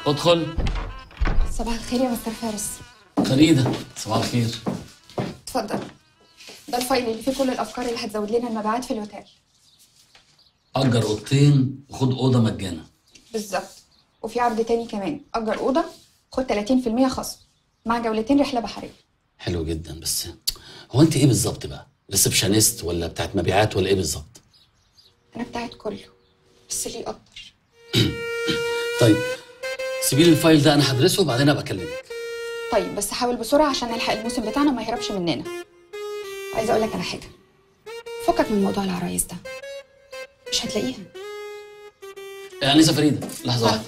ادخل صباح الخير يا مستر فارس فريدة صباح الخير اتفضل ده الفايل اللي فيه كل الافكار اللي هتزود لنا المبيعات في الهوتيل أجر أوضتين وخد أوضة مجانا بالظبط وفي عرض تاني كمان اجر اوضه خد 30% خصم مع جولتين رحله بحريه حلو جدا بس هو أنت إيه بالظبط بقى؟ ريسبشنست ولا بتاعت مبيعات ولا إيه بالظبط؟ انا بتاعت كله بس ليه اكتر طيب سيبي لي الفايل ده أنا هدرسه وبعدين أبقى أكلمك طيب بس حاول بسرعه عشان نلحق الموسم بتاعنا ما يهربش مننا عايزه اقول لك على حاجه فكك من موضوع العرايس ده مش هتلاقيها يا أنسة فريدة لحظة واحدة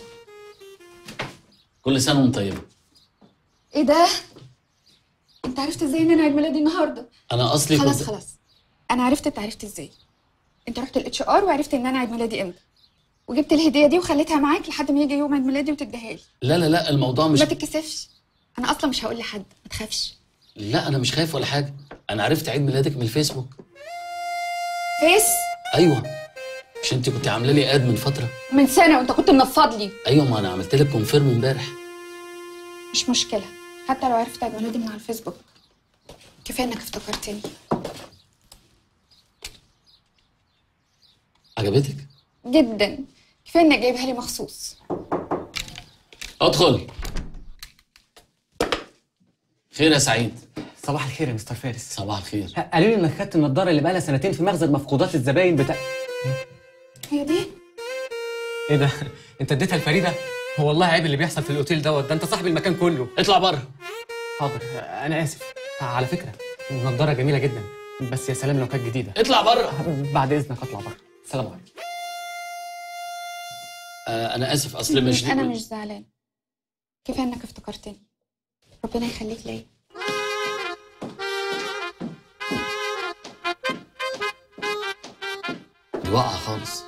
كل سنة وأنت طيبة ايه ده انت عرفت ازاي ان انا عيد ميلادي النهارده أنا أصلي خلاص كنت خلاص انا عرفت انت عرفت ازاي انت رحت الاتش ار وعرفت ان انا عيد ميلادي امتى وجبت الهديه دي وخليتها معاك لحد ما يجي يوم عيد ميلادي وتديها لي لا لا لا الموضوع مش ما تتكسفش انا اصلا مش هقول لحد ما تخافش لا أنا مش خايف ولا حاجة أنا عرفت عيد ميلادك من الفيسبوك فيس أيوه مش أنت كنت عاملة لي آد من فترة من سنه وانت كنت منفض لي أيوه ما أنا عملت لك كونفيرم امبارح مش مشكله حتى لو عرفت عيد ميلادي من على الفيسبوك كفايه انك افتكرتني عجبتك؟ جدا كفايه انك جايبها لي مخصوص ادخل خير يا سعيد صباح الخير يا مستر فارس صباح الخير قالوا لي انك خدت النضاره اللي بقالها سنتين في مخزن مفقودات الزباين بتاع هي دي ايه ده انت اديتها لفريده هو والله عيب اللي بيحصل في الاوتيل دوت ده انت صاحب المكان كله اطلع بره حاضر انا اسف على فكره النضاره جميله جدا بس يا سلام لو كانت جديده اطلع بره بعد اذنك اطلع بره سلام عليكم آه انا اسف اصل مش انا مش زعلان كفايه انك افتكرتني ربنا يخليك ليا دي واقعه خالص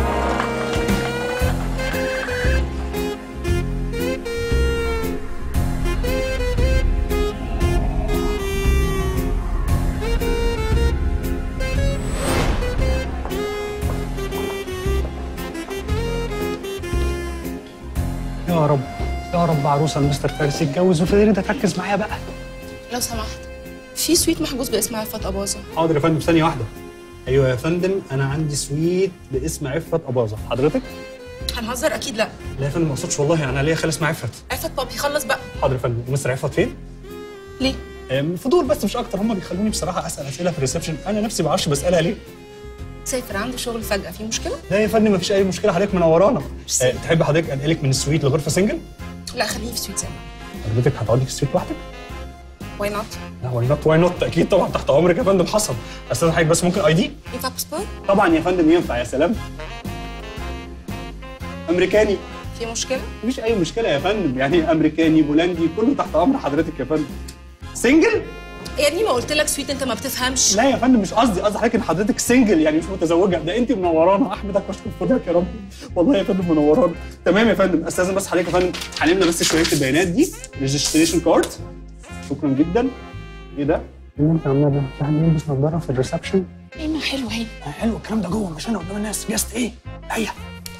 يا رب يا رب عروسه مستر فارس يتجوز وفريده تركز معايا بقى لو سمحت في سويت محجوز باسم عفت أباظة حاضر يا فندم ثانيه واحده ايوه يا فندم انا عندي سويت باسم عفت اباظه حضرتك هنهزر أكيد لا لا يا فندم ما اقصدش والله انا ليا خال اسمه عفت عفت بابي خلص بقى حاضر يا فندم ومستر عفت فين ليه؟ أم، فضول بس مش اكتر هم بيخلوني بصراحه اسال اسئله في الريسبشن انا نفسي ما اعرفش بسالها ليه سافر عنده شغل فجأة في مشكلة؟ لا يا فندم مفيش اي مشكله حضرتك منورانا أه، تحب حضرتك انقلك من السويت لغرفه سنجل لا خليني في سويت سامع حضرتك هتقعدي في السويت لوحدك واي نوت؟ لا واي نوت واي نوت اكيد طبعا تحت امرك يا فندم حصل استاذ حضرتك بس ممكن اي دي ينفع باسبور؟ طبعا يا فندم ينفع يا سلام امريكاني في مشكلة؟ مفيش اي مشكله يا فندم يعني امريكاني بولندي كله تحت امر حضرتك يا فندم سنجل يا ابني ما قلت لك سويت أنت ما بتفهمش لا يا فندم مش قصدي قصدي حضرتك ان حضرتك سنجل يعني مش متزوجه ده انت منورانا احمدك واشكر فضلك يا رب والله يا فندم منورانا تمام يا فندم استاذن بس حضرتك يا فندم هنملى بس شويه البيانات دي ريجستريشن كارد شكرا جدا ايه ده؟ ايه اللي انت عاملاه ده؟ في حد يلبس نظاره في الريسبشن؟ ايه ما حلو اهي حلو الكلام ده جوه مش انا قدام الناس جاست ايه؟ هيا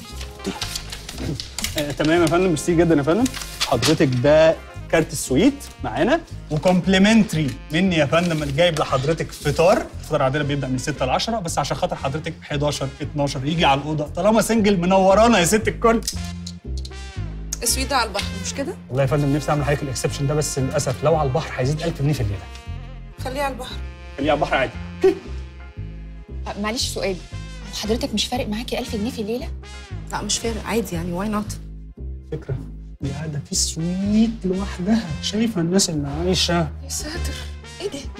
آه، تمام يا فندم ميرسي جدا يا فندم حضرتك ده كارت السويت معانا وكومبلمنتري مني يا فندم اللي جايب لحضرتك فطار الفطار عندنا بيبدا من 6 ل 10 بس عشان خاطر حضرتك 11 12 يجي على الاوضه طالما سنجل منورانا يا ست الكل السويت ده على البحر مش كده؟ والله يا فندم نفسي اعمل حضرتك الاكسبشن ده بس للاسف لو على البحر هيزيد 1000 جنيه في الليله خليه على البحر خليه على البحر عادي أه، معلش سؤال هو حضرتك مش فارق معاكي 1000 جنيه في الليله لا مش فارق عادي يعني واي نوت؟ فكره دي قاعده في سويت لوحدها شايفه الناس اللي عايشه يا ساتر ايه ده؟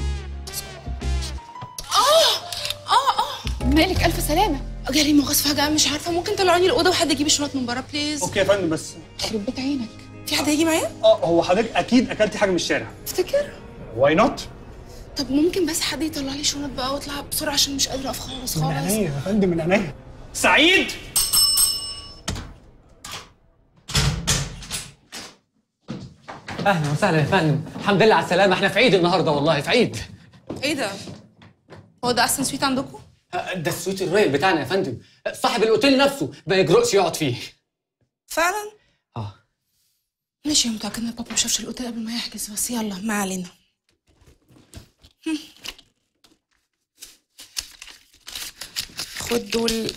مالك الف سلامه جالي مغص فجأة مش عارفة ممكن طلعوني الأوضة وحد يجيب الشنط من بره بليز اوكي يا فندم بس يخرب بيت عينك في حد هيجي معايا؟ اه هو حضرتك اكيد اكلتي حاجه من الشارع افتكر واي نوت طب ممكن بس حد يطلع لي شنط بقى واطلع بسرعة عشان مش قادرة أقف خالص من خالص عينيا يا فندم من عينيا سعيد اهلا وسهلا يا فندم الحمد لله على السلامه احنا في عيد النهارده والله في عيد ايه ده؟ هو ده أحسن سويت عندكم؟ ده السويت الرويال بتاعنا يا فندم صاحب الاوتيل نفسه ما يجرؤش يقعد فيه فعلا؟ اه ماشي متأكد ان بابا ما شافش الاوتيل قبل ما يحجز بس يلا ما علينا هم. خد دول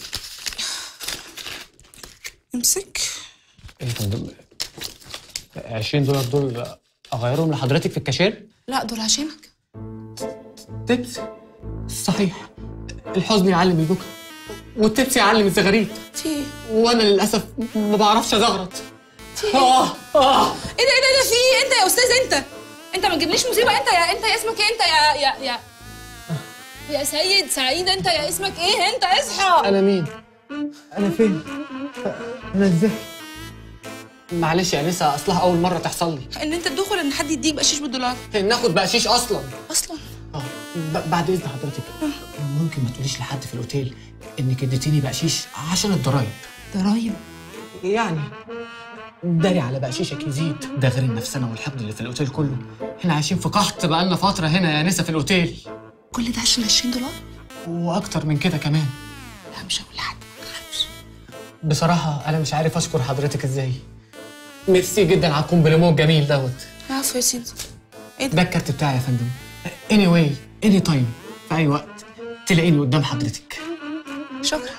امسك ايه يا فندم 20 دولار دول اغيرهم لحضرتك في الكاشير لا دول عشانك تبس صحيح الحزن يعلم البكا والتبس يعلم الزغاريد في ايه؟ وانا للاسف ما بعرفش ازغرط في ايه؟ اه اه ايه ده ايه ده في ايه انت يا استاذ انت انت ما تجيبليش مصيبه انت يا انت يا اسمك ايه انت يا يا يا يا سيد سعيد انت يا اسمك ايه انت اصحى انا مين انا فين انا ازاي معلش يا انسه اصلها اول مره تحصل لي ان انت تدخل ان حد يديك بقشيش بالدولار ناخد بقشيش اصلا اصلا اه ب- بعد اذن حضرتك ممكن ما تقوليش لحد في الاوتيل انك اديتيني بقشيش عشان الضرايب ضرايب يعني داري على بقشيشك يزيد ده غير النفسنه والحقد اللي في الاوتيل كله احنا عايشين في قحط بقالنا فتره هنا يا نسا في الاوتيل كل ده عشان 20 دولار واكتر من كده كمان لا مش هقول لحد ما تخافش بصراحه انا مش عارف اشكر حضرتك ازاي ميرسي جدا على الكومبليمون الجميل دوت عفوا يا سيدي ايه ده ده الكارت بتاعي يا فندم اني واي اني تايم في اي وقت تلاقيني قدام حضرتك شكرا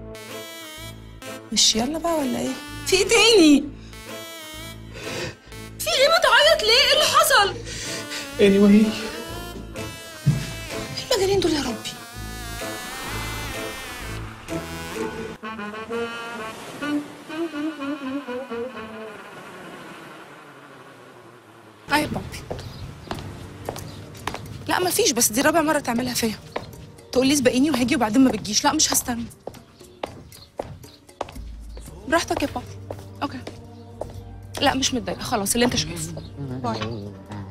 مش يلا بقى ولا ايه في ايه تاني في ايه بتعيط ليه ايه اللي حصل اني واي ايه المجانين دول يا ربي اي بابي لا مفيش بس دي رابع مرة تعملها فيا تقول لي سبقيني وهاجي وبعدين ما بتجيش لا مش هستنى براحتك يا بابي اوكي لا مش متضايقة خلاص اللي انت شايفه باي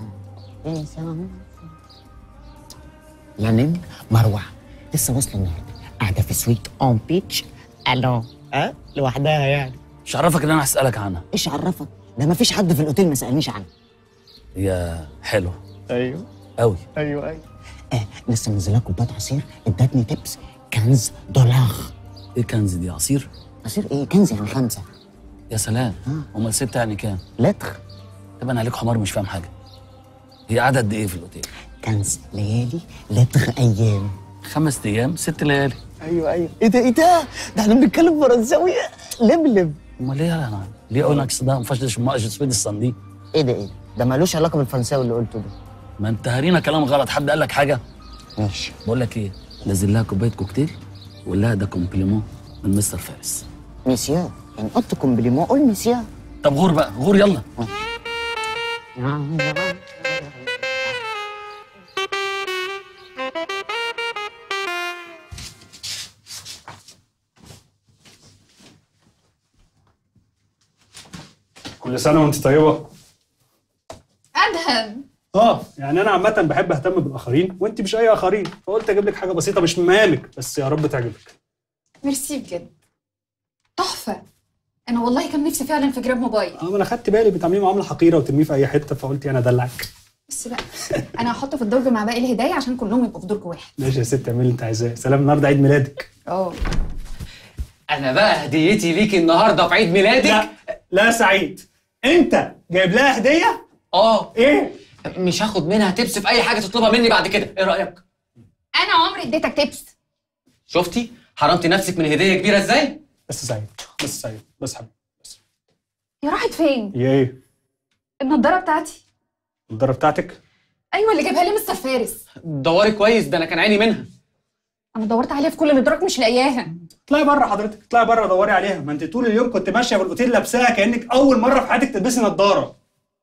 لانين مروه لسه واصله النهارده قاعده في سويت اون بيتش الو ها لوحدها يعني مش عرفك ان انا هسالك عنها ايش عرفك ده ما فيش حد في الاوتيل ما سالنيش عنه هي حلوه ايوه قوي ايوه ايوه آه لسه منزله كوبايه عصير ادتني تبس كنز دولار ايه كنز دي عصير عصير ايه كنز يعني خمسه يا سلام امال ستة يعني كام لتر تبان عليك حمار مش فاهم حاجه هي قاعده قد ايه في الاوتيل كنز ليالي لتر ايام خمس ايام ست ليالي ايوه ايوه ايه ده ايه ده ده احنا بنتكلم فرنساوي لبلب امال ليه يا انا ليه اقول لك صدام ما فشلش ما اجي سويد الصندي ايه ده ايه ده ده مالوش علاقه بالفرنساوي اللي قلته ده ما انت هرينا كلام غلط حد قال لك حاجه ماشي بقول لك ايه نزل لها كوبايه كوكتيل وقول لها ده كومبليمون من مستر فارس ميسيو يعني قلت كومبليمون قول ميسيو طب غور بقى غور يلا كل سنه وانت طيبه ادهم اه يعني انا عامه بحب اهتم بالاخرين وانت مش اي اخرين فقلت اجيب لك حاجه بسيطه مش مهامك بس يا رب تعجبك ميرسي بجد تحفه انا والله كان نفسي فعلا في جراب موبايل اه ما انا خدت بالي بتعمليه معامله حقيره وترميه في اي حته فقلت انا ادلعك بس بقى انا هحطه في الدرج مع باقي الهدايا عشان كلهم يبقوا في درج واحد ماشي يا ست اعملي اللي انت عايزاه سلام النهارده عيد ميلادك اه انا بقى هديتي ليكي النهارده في عيد ميلادك لا لا يا سعيد انت جايب لها هديه اه ايه مش هاخد منها تبس في اي حاجه تطلبها مني بعد كده ايه رايك انا عمري اديتك تبس شفتي حرمتي نفسك من هديه كبيره ازاي بس سعيد بس سعيد بس حبيبي بس يا راحت فين هي ايه النضاره بتاعتي النضاره بتاعتك ايوه اللي جابها لي مستر فارس دوري كويس ده انا كان عيني منها انا دورت عليها في كل الادراك مش لاقياها اطلعي بره حضرتك اطلعي بره دوري عليها ما انت طول اليوم كنت ماشيه في الاوتيل لابساها كانك اول مره في حياتك تلبسي نضاره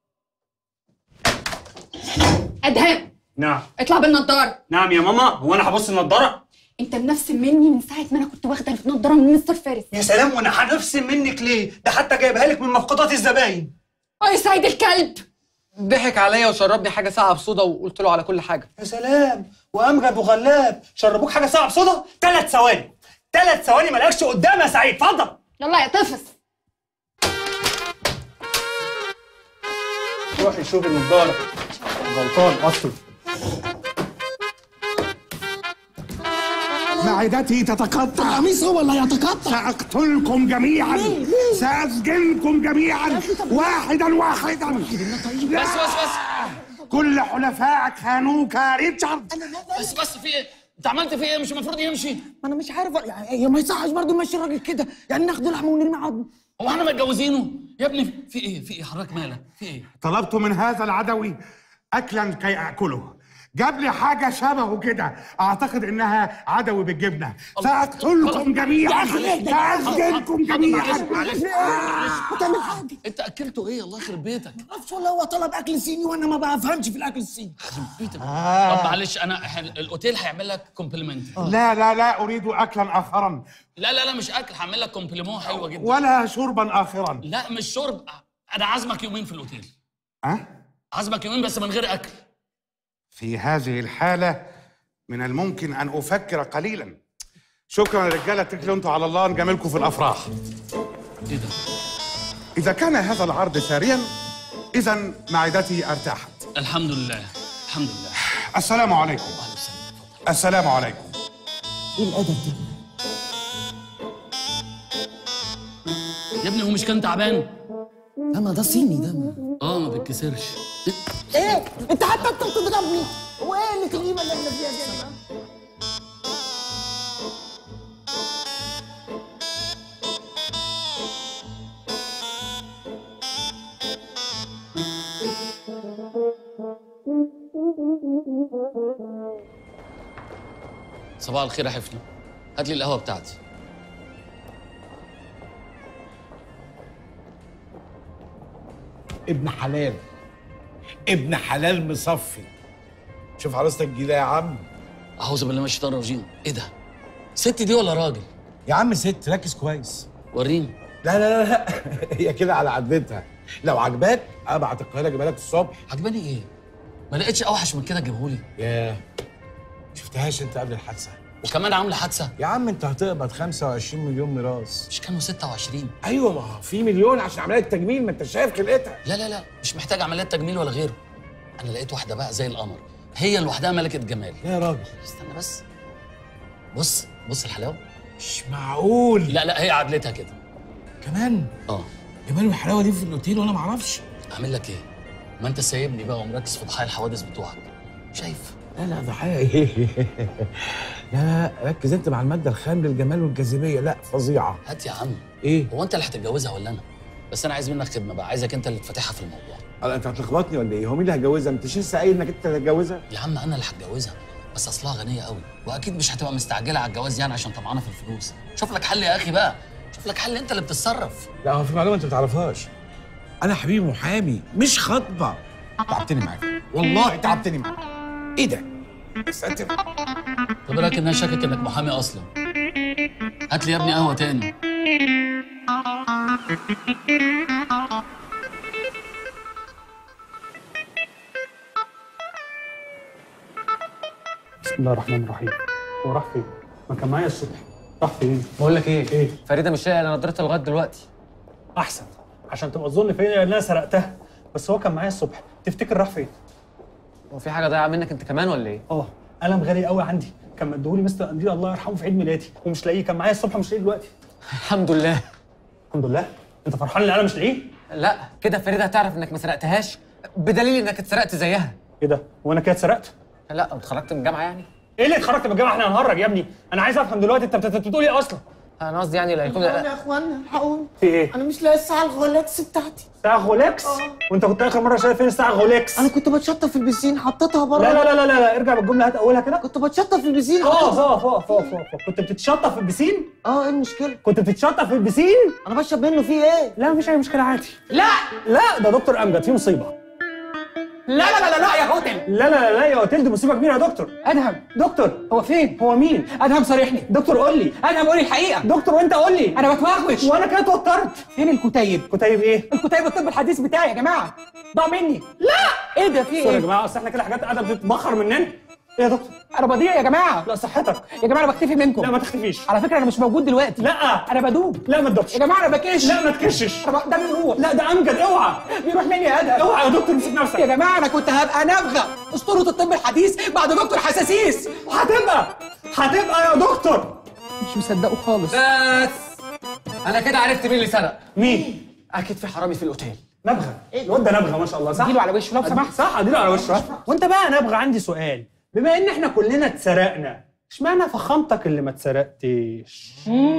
ادهم نعم اطلع بالنضاره نعم يا ماما هو انا هبص النضاره انت منفسم مني من ساعه ما انا كنت واخده النضاره من مستر فارس يا سلام وانا هنفسم منك ليه ده حتى جايبها لك من مفقودات الزباين اه يا سعيد الكلب ضحك عليا وشربني حاجه ساقعه بصودا وقلت له على كل حاجه يا سلام وامجد وغلاب شربوك حاجه صعب صودا ثلاث ثواني ثلاث ثواني مالكش قدام يا سعيد اتفضل يلا يا طفس روحي شوفي النضاره غلطان اصلا معدتي تتقطع القميص هو اللي هيتقطع سأقتلكم جميعا سأسجنكم جميعا واحدا واحدا بس بس بس كل حلفائك خانوك يا ريتشارد بس بس في ايه؟ انت عملت في ايه؟ مش المفروض يمشي؟ ما انا مش عارف يعني ما يصحش برضه نمشي الراجل كده يعني ناخده لحمه ونرمي عظم هو احنا متجوزينه؟ يا ابني في ايه؟ في ايه؟ حضرتك مالك؟ في ايه؟ طلبت من هذا العدوي أكلا كي أكله جاب لي حاجة شبهه كده أعتقد إنها عدوي بالجبنة سأقتلكم جميعا سأسجنكم جميعا بتعمل حاجه انت اكلته ايه؟ الله يخرب بيتك معرفش والله هو طلب اكل صيني وانا ما بفهمش في الاكل الصيني يخرب بيتك طب معلش انا إحنا الاوتيل هيعمل لك كومبلمنت لا لا لا أريد أكلا آخرا لا لا لا مش اكل هعمل لك كومبليمون حلوه جدا ولا شربا آخرا لا مش شرب انا عازمك يومين في الاوتيل أه؟ عازمك يومين بس من غير اكل في هذه الحالة من الممكن أن أفكر قليلا شكرا يا رجالة اتكلوا انتوا على الله نجاملكم في الأفراح ايه ده؟ إذا كان هذا العرض ساريا إذا معدتي ارتاحت الحمد لله الحمد لله السلام عليكم أهلا وسهلا. السلام عليكم ايه الادب ده يا ابني هو مش كان تعبان؟ لا ما ده صيني ده ما. اه ما بيتكسرش ايه انت حتى انت بتضربني هو ايه اللي القيمه اللي احنا فيها دي صباح الخير يا حفني هات لي القهوه بتاعتي ابن حلال ابن حلال مصفي شوف عروستك الجديده يا عم اعوذ بالله من الشيطان الرجيم ايه ده؟ ست دي ولا راجل؟ يا عم ست ركز كويس وريني لا لا لا, لا. هي كده على عدتها لو عجباك ابعت القاهره اجيبها لك الصبح عجباني ايه؟ ما لقيتش اوحش من كده تجيبهولي ياه شفتهاش انت قبل الحادثه وكمان عامله حادثه يا عم انت هتقبض 25 مليون ميراث مش كانوا 26 ايوه ما هو في مليون عشان عمليه التجميل ما انت شايف خلقتها لا لا لا مش محتاج عمليات تجميل ولا غيره انا لقيت واحده بقى زي القمر هي لوحدها ملكه جمال لا يا راجل استنى بس بص بص الحلاوه مش معقول لا لا هي عدلتها كده كمان اه جمال الحلاوه دي في الاوتيل وانا ما اعرفش اعمل لك ايه ما انت سايبني بقى ومركز في ضحايا الحوادث بتوعك شايف لا لا ضحايا ايه لا لا ركز انت مع الماده الخام للجمال والجاذبيه لا فظيعه هات يا عم ايه هو انت اللي هتتجوزها ولا انا بس انا عايز منك خدمه بقى عايزك انت اللي تفتحها في الموضوع أه، انت هتلخبطني ولا ايه هو مين اللي هتجوزها انت مش لسه قايل انك انت هتتجوزها يا عم انا اللي هتجوزها بس اصلها غنيه قوي واكيد مش هتبقى مستعجله على الجواز يعني عشان طمعانه في الفلوس شوف لك حل يا اخي بقى شوف لك حل انت اللي بتتصرف لا هو في معلومه انت ما تعرفهاش انا حبيبي محامي مش خطبه تعبتني معاك والله تعبتني معاك ايه ده ساتر طب إيه رايك ان انا شاكك انك محامي اصلا هات لي يا ابني قهوه تاني بسم الله الرحمن الرحيم هو راح فين؟ ما كان معايا الصبح راح فين؟ بقول لك ايه ايه؟ فريده مش لاقيه انا نضارتها لغايه دلوقتي احسن عشان تبقى تظن فيا ان انا سرقتها بس هو كان معايا الصبح تفتكر راح فين؟ هو في حاجه ضايعه منك انت كمان ولا ايه اه قلم غالي قوي عندي كان مديهولي مستر قنديل الله يرحمه في عيد ميلادي ومش لاقيه كان معايا الصبح مش لاقيه دلوقتي الحمد لله الحمد لله انت فرحان ان انا مش لاقيه؟ لا كده فريده هتعرف انك ما سرقتهاش بدليل انك اتسرقت زيها ايه ده؟ وانا كده اتسرقت؟ لا اتخرجت من الجامعه يعني ايه اللي اتخرجت من الجامعه احنا هنهرج يا ابني انا عايز افهم دلوقتي انت بت- بتقول ايه اصلا؟ انا قصدي يعني لا يكون يا اخوانا الحقوني في ايه؟ انا مش لاقي الساعه الغولكس بتاعتي ساعه غولكس؟ وانت كنت اخر مره شايف فين الساعه غولكس؟ انا كنت بتشطف في البسين حطيتها بره لا لا لا لا لا, لا. ارجع بالجمله هات اولها كده كنت بتشطف في البسين اقف حطيتها اقف اقف اقف اقف كنت بتتشطف في البسين؟ اه ايه المشكله كنت بتتشطف في البسين؟ انا بشرب منه فيه ايه لا مفيش اي مشكله عادي لا لا ده دكتور امجد في مصيبه لا لا لا لا, لا يا هوتل لا لا لا لا يا اوتيل دي مصيبه كبيره يا دكتور ادهم دكتور هو فين هو مين ادهم صارحني دكتور قول لي ادهم قولي الحقيقه دكتور وانت قول لي انا بتوغوش وانا كده اتوترت فين الكتيب كتيب ايه الكتيب الطب الحديث بتاعي يا جماعه ضاع مني لا ايه ده في سوري يا ايه جماعه اصل احنا كده حاجات قاعده بتتبخر مننا ايه يا دكتور انا بضيع يا جماعه لا صحتك يا جماعه انا بختفي منكم لا ما تختفيش على فكره انا مش موجود دلوقتي لا انا بدوب لا ما تدوبش يا جماعه انا بكش لا ما تكشش أنا ب- ده بيروح لا ده امجد اوعى بيروح مني يا ادهم اوعى يا دكتور امسك يا نفسك جماعه انا كنت هبقى نبغه اسطوره الطب الحديث بعد دكتور حساسيس هتبقى هتبقى يا دكتور مش مصدقه خالص بس انا كده عرفت مين اللي سرق مين اكيد في حرامي في الاوتيل نبغه الواد ده نبغه ما شاء الله صح اديله على وشه لو سمحت صح اديله على وشه وانت بقى نبغه عندي سؤال بما ان احنا كلنا اتسرقنا اشمعنى فخامتك اللي ما اتسرقتش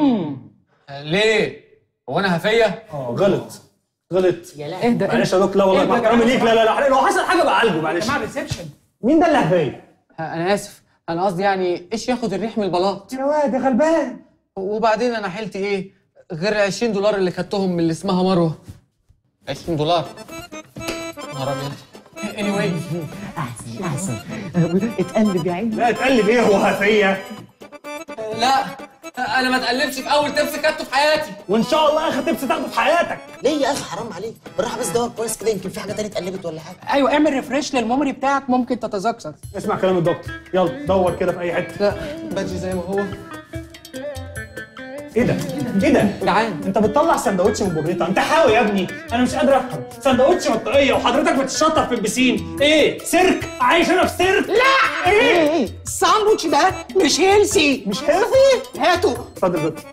ليه هو انا هفيه اه غلط غلط اهدى معلش يا دكتور لا والله مع احترامي ليك لا لا لا لو حصل حاجه بعالجه معلش جماعه ريسبشن مين ده اللي هفايه؟ انا اسف انا قصدي يعني ايش ياخد الريح من البلاط يا واد يا غلبان وبعدين انا حيلتي ايه غير 20 دولار اللي خدتهم من اللي اسمها مروه 20 دولار نهار ابيض anyway احسن احسن اتقلب يا عيني لا اتقلب ايه هو هفيه لا انا ما اتقلبش في اول تبس خدته في حياتي وان شاء الله اخر تبس تاخده في حياتك ليه يا اخي حرام عليك بالراحه بس دور كويس كده يمكن في حاجه تانية اتقلبت ولا حاجه ايوه اعمل ريفريش للميموري بتاعك ممكن تتذكر اسمع كلام الدكتور يلا دور كده في اي حته لا بادجي زي ما هو ايه ده؟ ايه ده؟ جعان انت بتطلع سندوتش من بوريطه انت حاوي يا ابني انا مش قادر افهم سندوتش بطاقيه وحضرتك بتشطف في البسين ايه سيرك عايش انا في سيرك لا ايه الساندوتش ده مش هيلسي مش هيلثي هاته اتفضل يا دكتور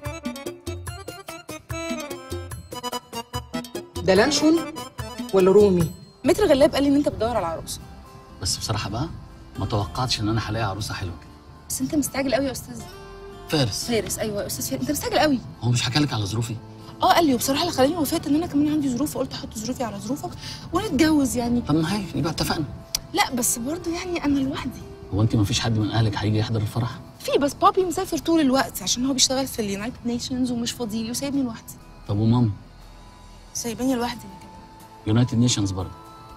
ده لانشون ولا رومي متر غلاب قال لي ان انت بتدور على عروسه بس بصراحه بقى ما توقعتش ان انا هلاقي عروسه حلوه كده بس انت مستعجل قوي يا استاذ فارس فارس ايوه يا استاذ فارس انت مستعجل قوي هو مش حكى لك على ظروفي اه قال لي وبصراحه اللي خلاني وافقت ان انا كمان عندي ظروف فقلت احط ظروفي على ظروفك ونتجوز يعني طب ما هي يبقى اتفقنا لا بس برضه يعني انا لوحدي هو انت ما فيش حد من اهلك هيجي يحضر الفرح في بس بابي مسافر طول الوقت عشان هو بيشتغل في اليونايتد نيشنز ومش فاضي لي وسايبني لوحدي طب وماما سايباني لوحدي أنا كمان يونايتد نيشنز برضه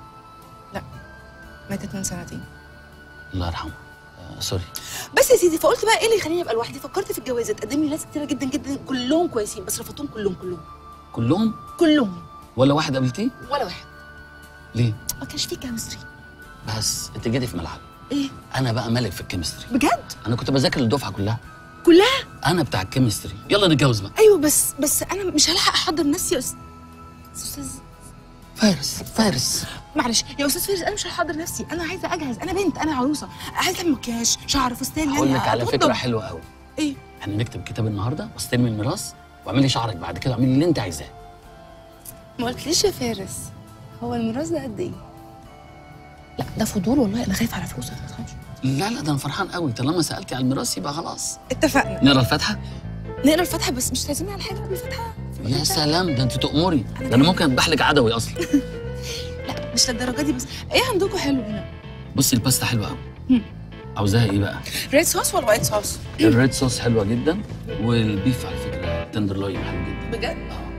ماتت من سنتين الله يرحمه آه سوري بس يا سيدي فقلت بقى ايه اللي يخليني ابقى لوحدي فكرت في الجواز اتقدم لي ناس كتيره جدا جدا كلهم كويسين بس رفضتهم كلهم كلهم كلهم كلهم ولا واحد قابلتيه ولا واحد ليه ما كانش فيه كيمستري بس انت جيتي في ملعبي ايه انا بقى ملك في الكيمستري بجد انا كنت بذاكر الدفعه كلها كلها انا بتاع الكيمستري يلا نتجوز بقى ايوه بس بس انا مش هلحق احضر نفسي يا أس- استاذ فارس فارس معلش يا استاذ فارس انا مش هحضر نفسي انا عايزه اجهز انا بنت انا عروسه عايزه اعمل مكياج شعر فستان يعني هقول لك على أتوضب. فكره حلوه قوي ايه احنا نكتب كتاب النهارده واستلمي الميراث واعملي شعرك بعد كده واعملي اللي انت عايزاه ما قلتليش يا فارس هو الميراث ده قد ايه لا ده فضول والله انا خايفه على فلوسك ما تخافش لا لا ده انا فرحان قوي طالما سالتي على الميراث يبقى خلاص اتفقنا نقرا الفاتحه نقرا الفاتحه بس مش تعزمني على حاجه قبل الفاتحه يا سلام ده انت تؤمري ده انا ممكن اذبح لك عدوي اصلا لا مش للدرجه دي بس ايه عندكم حلو هنا بصي الباستا حلوه قوي هم. عاوزاها ايه بقى ريد صوص ولا وايت صوص الريد صوص حلوه جدا والبيف على فكره تندرلوين حلو جدا بجد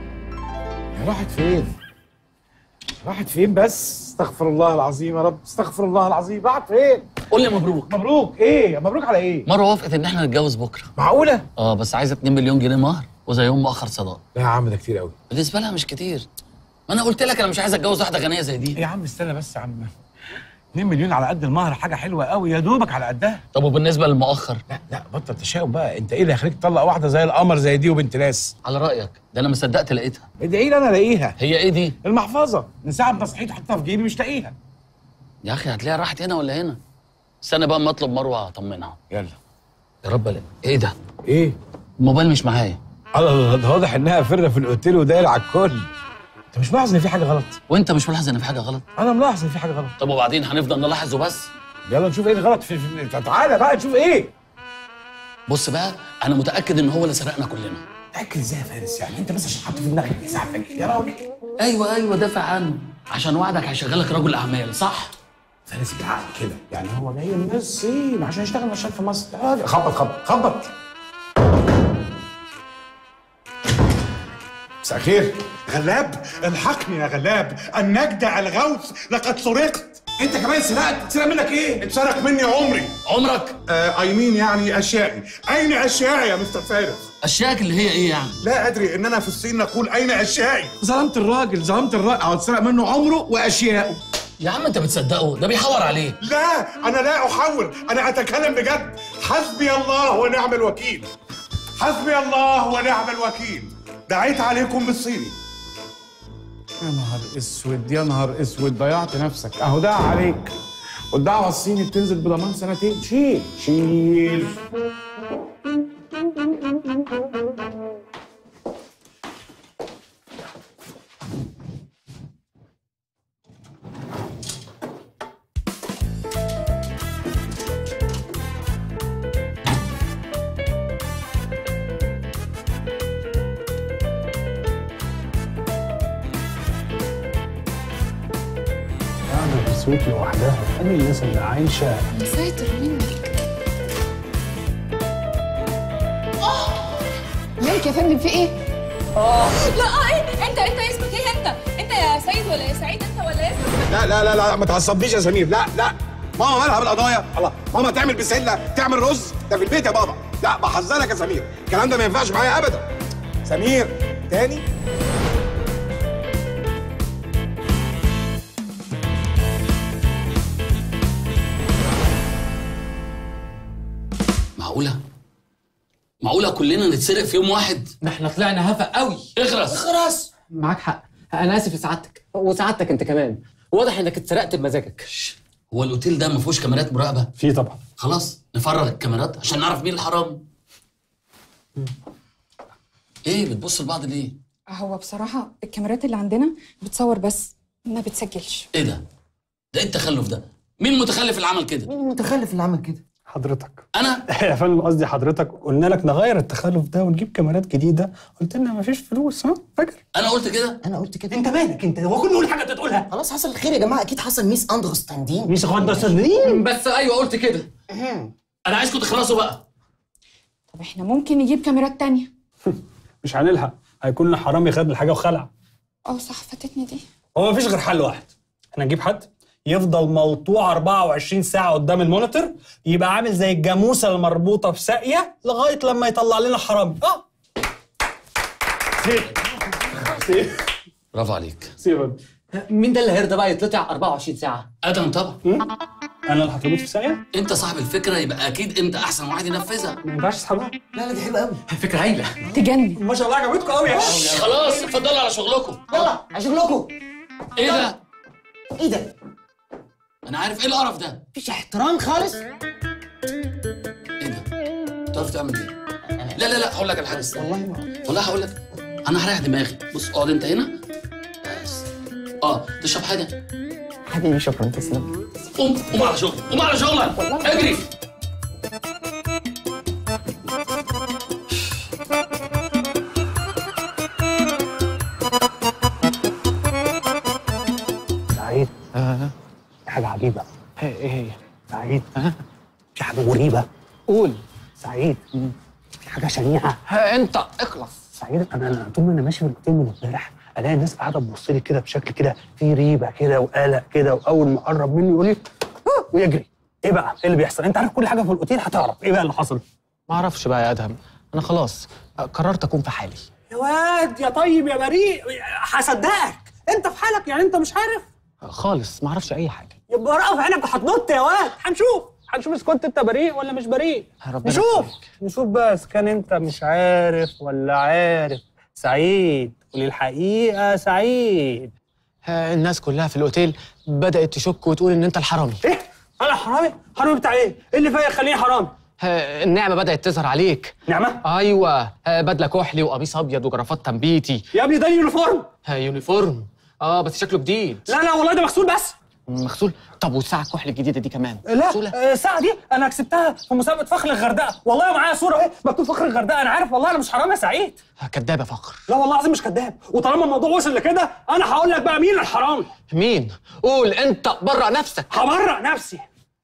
راحت فين؟ راحت فين بس؟ استغفر الله العظيم يا رب استغفر الله العظيم راحت فين؟ قول لي مبروك مبروك ايه؟ مبروك على ايه؟ مره وافقت ان احنا نتجوز بكره معقولة؟ اه بس عايزه 2 مليون جنيه مهر وزيهم مؤخر صداق لا يا عم ده كتير قوي بالنسبه لها مش كتير ما انا قلت لك انا مش عايز اتجوز واحده غنيه زي دي يا عم استنى بس يا عم 2 مليون على قد المهر حاجة حلوة قوي يا دوبك على قدها طب وبالنسبه للمؤخر لا لا بطل تشاؤم بقى انت ايه اللي هيخليك تطلق واحدة زي القمر زي دي وبنت ناس؟ على رايك ده انا ما صدقت لقيتها ادعي لي انا الاقيها هي ايه دي المحفظة من ساعة ما صحيت حطيتها في جيبي مش لاقيها يا اخي هتلاقيها راحت هنا ولا هنا استنى بقى اما اطلب مروه اطمنها يلا يا رب الاقي ايه ده ايه؟ الموبايل مش معايا الله ده واضح انها فرة في الاوتيل وداير على الكل انت مش ملاحظ ان في حاجة غلط؟ وانت مش ملاحظ ان في حاجه غلط انا ملاحظ ان في حاجة غلط طب وبعدين هنفضل نلاحظ وبس يلا نشوف ايه الغلط في, في... تعالى بقى نشوف ايه بص بقى انا متاكد ان هو اللي سرقنا كلنا تاكد ازاي يا فارس يعني انت بس عشان حاطط في دماغك ساعتك يا راجل ايوه ايوه دافع عنه عشان وعدك هيشغلك رجل اعمال صح فارس بالعقل كده يعني هو جاي من الصين عشان يشتغل نشاط في مصر يا راجل خبط خبط خبط مساء الخير غلاب الحقني يا غلاب النجدة الغوث لقد سرقت انت كمان سرقت سرق منك ايه اتسرق مني عمري عمرك اي مين يعني اشيائي اين اشيائي يا مستر فارس اشياك اللي هي ايه يعني لا ادري اننا في الصين نقول اين اشيائي ظلمت الراجل ظلمت الراجل او اتسرق منه عمره واشياءه يا عم انت بتصدقه ده بيحور عليه لا انا لا احور انا اتكلم بجد حسبي الله ونعم الوكيل حسبي الله ونعم الوكيل دعيت عليكم بالصيني يا نهار اسود يا نهار اسود ضيعت نفسك اهو ده عليك والدعوه الصيني بتنزل بضمان سنتين شيل شيل قاعدة في السويت لوحدها فين الناس اللي عايشة يا ساتر منك مالك يا فندم في ايه؟ لا اه ايه انت انت اسمك ايه انت انت يا سيد ولا يا سعيد انت ولا اسمك لا لا لا لا ما تعصبنيش يا سمير لا لا ماما مالها بالقضايا الله ماما تعمل بسله تعمل رز ده في البيت يا بابا لا بحذرك يا سمير الكلام ده ما ينفعش معايا ابدا سمير تاني معقوله معقوله كلنا نتسرق في يوم واحد ده احنا طلعنا هفا قوي اخرس اخرس معاك حق انا اسف لسعادتك وسعادتك انت كمان واضح انك اتسرقت بمزاجك هو الاوتيل ده ما فيهوش كاميرات مراقبه في طبعا خلاص نفرغ الكاميرات عشان نعرف مين الحرامي ايه بتبص لبعض ليه هو بصراحة الكاميرات اللي عندنا بتصور بس ما بتسجلش ايه ده ده ايه التخلف ده مين المتخلف اللي عمل كده مين المتخلف اللي عمل كده حضرتك انا يا فندم قصدي حضرتك قلنا لك نغير التخلف ده ونجيب كاميرات جديدة قلت لنا مفيش فلوس ها فاكر انا قلت كده انا قلت كده انت مالك انت هو كل نقول حاجة انت تقولها خلاص حصل خير يا جماعه اكيد حصل ميس اندرستاندينج مش غدا صدقين بس ايوه قلت كده انا عايزكم تخلصوا بقى طب احنا ممكن نجيب كاميرات تانية مش هنلحق هيكون لنا حرامي خد الحاجة وخلع اه صح فاتتني دي هو مفيش غير حل واحد احنا نجيب حد يفضل موطوع 24 ساعة قدام المونيتور يبقى عامل زي الجاموسة المربوطة بساقية لغاية لما يطلع لنا حرامي اه سيب سيب برافو عليك سيب مين ده اللي هيرضى بقى يتلطع 24 ساعه ادم طبعا انا اللي هتربط في ساقية انت صاحب الفكره يبقى اكيد انت احسن واحد ينفذها ما ينفعش تسحبها لا لا دي حلوه قوي فكره هايله تجنن ما شاء الله عجبتكم قوي خلاص اتفضلوا على شغلكم يلا اشوف لكم ايه ده ايه ده انا عارف ايه القرف ده مفيش احترام خالص ايه ده تعرف تعمل ايه لا لا لا هقول لك على حاجه استنى. والله ما والله هقول لك انا هريح دماغي بص اقعد انت هنا بس اه تشرب حاجه حبيبي شكرا تسلم قوم قوم على شغلك قوم على شغلك اجري سعيد في حاجة عجيبة ايه هي سعيد في حاجة مريبة قول سعيد في حاجة شنيعة ها انت اخلص سعيد انا أنا طول ما انا ماشي في الاوتيل من امبارح الاقي الناس قاعده تبص لي كده بشكل كده في ريبه كده وقلق كده واول ما اقرب مني يقول لي "آه", ويجري ايه بقى ايه اللي بيحصل انت عارف كل حاجه في الاوتيل هتعرف ايه بقى اللي حصل ما اعرفش بقى يا ادهم انا خلاص قررت اكون في حالي يا واد يا طيب يا بريء هصدقك انت في حالك يعني انت مش عارف خالص ما اعرفش اي حاجه يبقى ورقه في عينك وهتنط يا واد هنشوف هنشوف اذا كنت انت بريء ولا مش بريء ربنا نشوف يخليك. نشوف بس كان انت مش عارف ولا عارف سعيد قولي الحقيقه سعيد ها، الناس كلها في الاوتيل بدات تشك وتقول ان انت الحرامي ايه انا حرامي حرامي بتاع ايه ايه اللي فيا يخليني حرامي ها، النعمه بدات تظهر عليك نعمه ايوه ها، بدله كحلي وقميص ابيض وجرافات تنبيتي يا ابني ده اليونيفورم ها، يونيفورم اه بس شكله جديد لا لا والله ده مغسول بس مغسول طب والساعه الكحل الجديده دي كمان لا مغسولة؟ آه، الساعه دي انا كسبتها في مسابقه فخر الغردقه والله معايا صوره اهي مكتوب فخر الغردقه انا عارف والله انا مش حرامي يا سعيد ها، كدابه فخر لا والله العظيم مش كداب وطالما الموضوع وصل لكده انا هقول لك بقى مين الحرامي مين قول انت برا نفسك همرق نفسي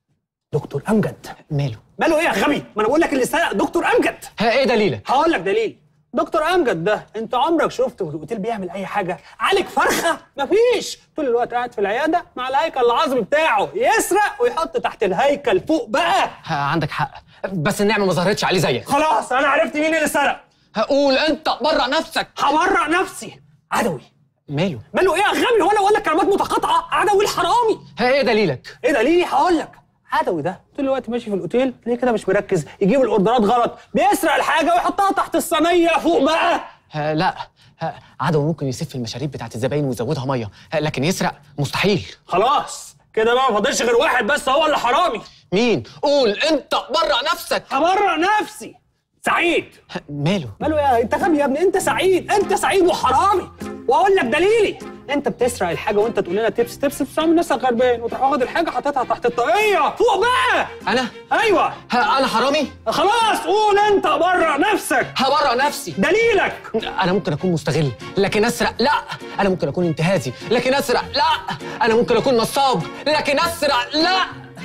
دكتور امجد ماله ماله ايه يا غبي ما انا بقول لك اللي سرق دكتور امجد ها ايه دليلك هقول لك دليل دكتور امجد ده انت عمرك شفته في الاوتيل بيعمل اي حاجه عالج فرخه مفيش طول الوقت قاعد في العياده مع الهيكل العظمي بتاعه يسرق ويحط تحت الهيكل فوق بقى ها، عندك حق بس النعمه ما ظهرتش عليه زيك خلاص انا عرفت مين اللي سرق هقول انت برا نفسك همرق نفسي عدوي ماله ماله ايه يا غبي هو انا بقول لك كلمات متقاطعه عدوي الحرامي ها ايه دليلك ايه دليلي هقول لك عدوي ده طول الوقت ماشي في الاوتيل ليه كده مش مركز يجيب الاوردرات غلط بيسرق الحاجه ويحطها تحت الصينيه فوق بقى ها لا ها عدو ممكن يسف المشاريب بتاعت الزباين ويزودها ميه ها لكن يسرق مستحيل خلاص كده بقى ما فاضلش غير واحد بس هو اللي حرامي مين قول انت برا نفسك هبرأ نفسي سعيد ماله ماله يا انت غبي يا ابني انت سعيد انت سعيد وحرامي واقول لك دليلي انت بتسرق الحاجه وانت تقول لنا تبس تبس بتعمل نفسك غربان وتروح واخد الحاجه حاططها تحت الطاقيه فوق بقى انا ايوه ها انا حرامي خلاص قول انت برا نفسك هبرا نفسي دليلك انا ممكن اكون مستغل لكن اسرق لا انا ممكن اكون انتهازي لكن اسرق لا انا ممكن اكون نصاب لكن اسرق لا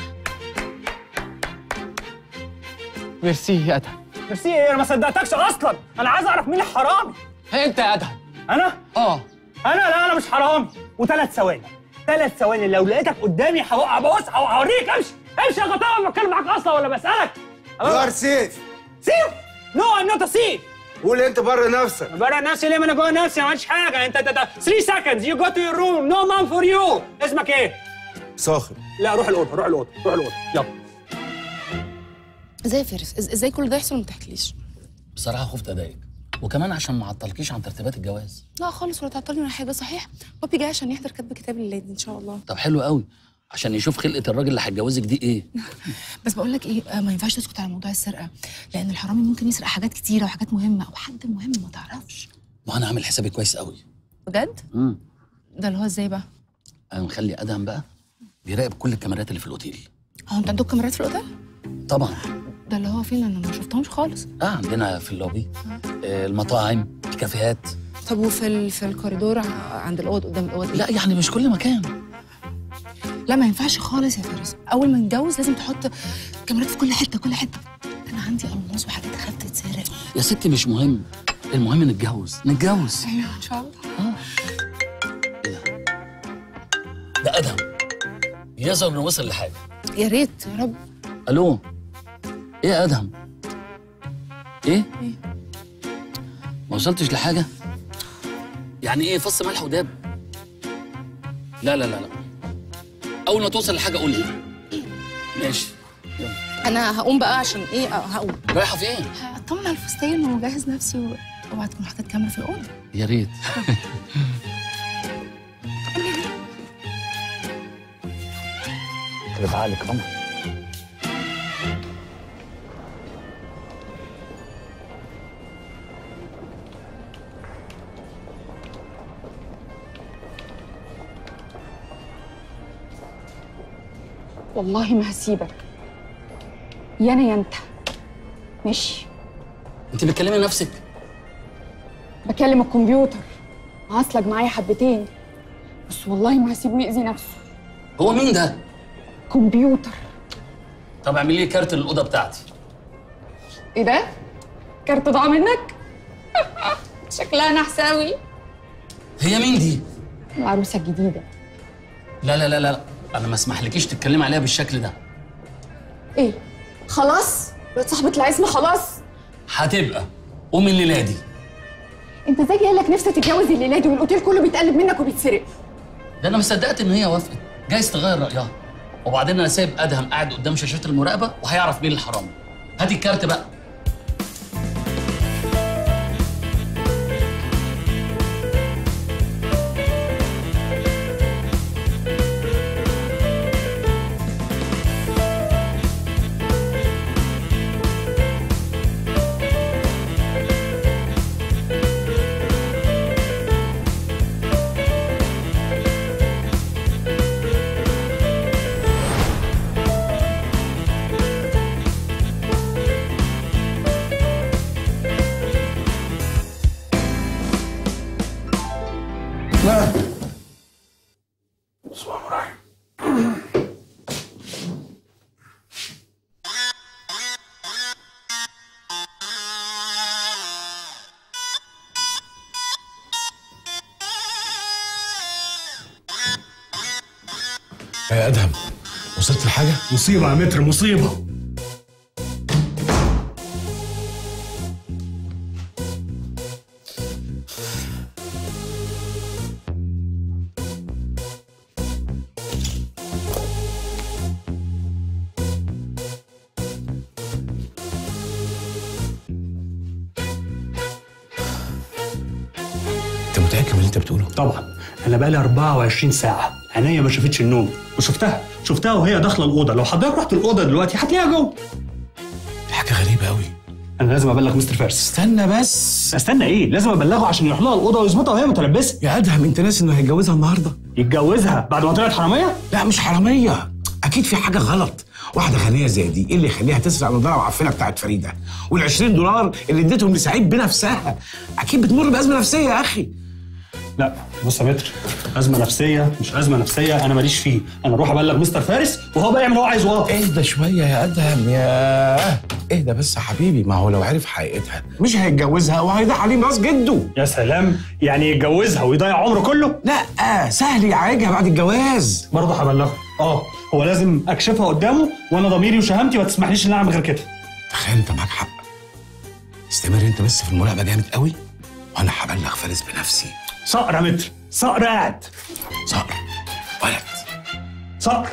ميرسي يا ادهم ميرسي ايه انا ما صدقتكش اصلا انا عايز اعرف مين الحرامي انت يا ادهم انا اه انا لا انا مش حرامي وثلاث ثواني ثلاث ثواني لو لقيتك قدامي هوقع بص او هوريك امشي امشي يا غطاء ما بتكلم معاك اصلا ولا بسالك يو ار سيف سيف نو ام نوت سيف قول انت بره نفسك برا نفسي ليه ما انا جوه نفسي ما عملتش حاجه انت 3 سكندز يو جو تو يور روم نو مان فور يو اسمك ايه؟ صاخب لا روح الاوضه روح الاوضه روح الاوضه يلا ازاي يا فارس إز- ازاي كل ده يحصل وما تحكيليش بصراحه خفت اضايقك وكمان عشان ما عطلكيش عن ترتيبات الجواز لا خالص ولا تعطلني ولا حاجه صحيح بابي جاي عشان يحضر كتب كتاب الليل ان شاء الله طب حلو قوي عشان يشوف خلقه الراجل اللي هيتجوزك دي ايه بس بقول لك ايه آه، ما ينفعش تسكت على موضوع السرقه لان الحرامي ممكن يسرق حاجات كتيره وحاجات مهمه او حد مهم ما تعرفش ما انا عامل حسابي كويس قوي بجد امم ده اللي هو ازاي بقى انا مخلي ادهم بقى بيراقب كل الكاميرات اللي في الاوتيل هو انت عندكم كاميرات في الاوتيل طبعا ده اللي هو فين انا ما شفتهمش خالص اه عندنا في اللوبي آه المطاعم الكافيهات طب وفي ال... في الكوريدور ع- عند الاوض قدام الاوض لا يعني مش كل مكان لا ما ينفعش خالص يا فارس اول ما نتجوز لازم تحط كاميرات في كل حته كل حته انا عندي الماس وحاجات خاف تتسرق يا ستي مش مهم المهم نتجوز نتجوز ايوه ان شاء الله ده ادهم يظهر انه وصل لحاجه يا ريت يا رب الو ايه يا ادهم ايه إيه؟ ما وصلتش لحاجه يعني ايه فص ملح وداب لا لا لا لا اول ما توصل لحاجه قول لي ماشي يلا. انا هقوم بقى عشان ايه آه، هقوم رايحه فين هطمن على الفستان واجهز نفسي و... اوعى تكون حاطط كاميرا في الاوضه يا ريت كده بعقلك قمر والله ما هسيبك يا انا يا انت ماشي انت بتكلمي نفسك بكلم الكمبيوتر عصلك معايا حبتين بس والله ما هسيبه يأذي نفسه هو مين ده كمبيوتر طب اعملي لي كارت للاوضه بتاعتي ايه ده؟ كارت ضاع منك؟ شكلها نحساوي هي مين دي العروسة الجديدة لا لا لا لا انا ما اسمحلكيش تتكلمي عليها بالشكل ده ايه؟ خلاص؟ بقت صاحبة العزم خلاص؟ هتبقى قومي الليله دي انت ازاي جاي لك نفسك تتجوز الليلة دي والاوتيل كله بيتقلب منك وبيتسرق؟ ده انا ما صدقت ان هي وافقت جايز تغير رايها وبعدين انا سايب ادهم قاعد قدام شاشات المراقبه وهيعرف مين الحرامي هاتي الكارت بقى يا ادهم وصلت لحاجه مصيبه يا متر مصيبه انت متاكد من اللي انت بتقوله طبعا انا بقالي 24 ساعه عينيا ما شافتش النوم وشفتها شفتها وهي داخله الاوضه لو حضرتك رحت الاوضه دلوقتي هتلاقيها جوه دي حاجه غريبه قوي انا لازم ابلغ مستر فارس استنى بس استنى ايه لازم ابلغه عشان يروح لها الاوضه ويظبطها وهي متلبسه يا ادهم انت ناسي انه هيتجوزها النهارده يتجوزها بعد ما طلعت حراميه لا مش حراميه اكيد في حاجه غلط واحده غنيه زي دي ايه اللي يخليها تسرق النضاره العفنه بتاعت فريده وال20 دولار اللي اديتهم لسعيد بنفسها اكيد بتمر بازمه نفسيه يا اخي لا بص يا متر ازمه نفسيه مش ازمه نفسيه انا ماليش فيه انا اروح ابلغ مستر فارس وهو بقى يعمل اللي هو عايزه واضح اهدى شويه يا ادهم يا اهدى بس يا حبيبي ما هو لو عرف حقيقتها مش هيتجوزها وهيضيع عليه ميراث جده يا سلام يعني يتجوزها ويضيع عمره كله لا سهل يعالجها بعد الجواز برضه هبلغه اه هو لازم اكشفها قدامه وانا ضميري وشهامتي ما تسمحليش ان انا اعمل غير كده تخيل انت معاك حق استمر انت بس في المراقبه جامد قوي وانا هبلغ فارس بنفسي صقر يا متر صقر قاعد صقر ولد صقر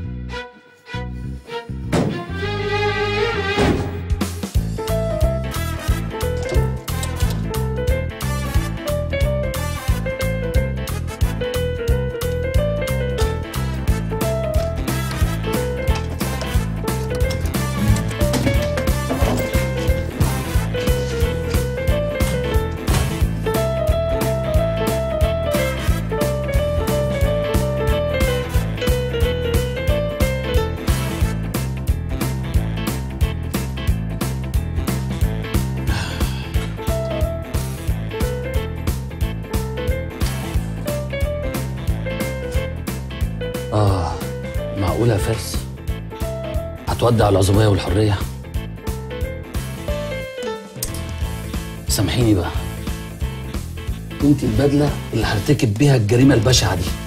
اه معقولة يا فارس هتودع العزوبية والحرية سامحيني بقى انت البدلة اللي هرتكب بيها الجريمة البشعة دي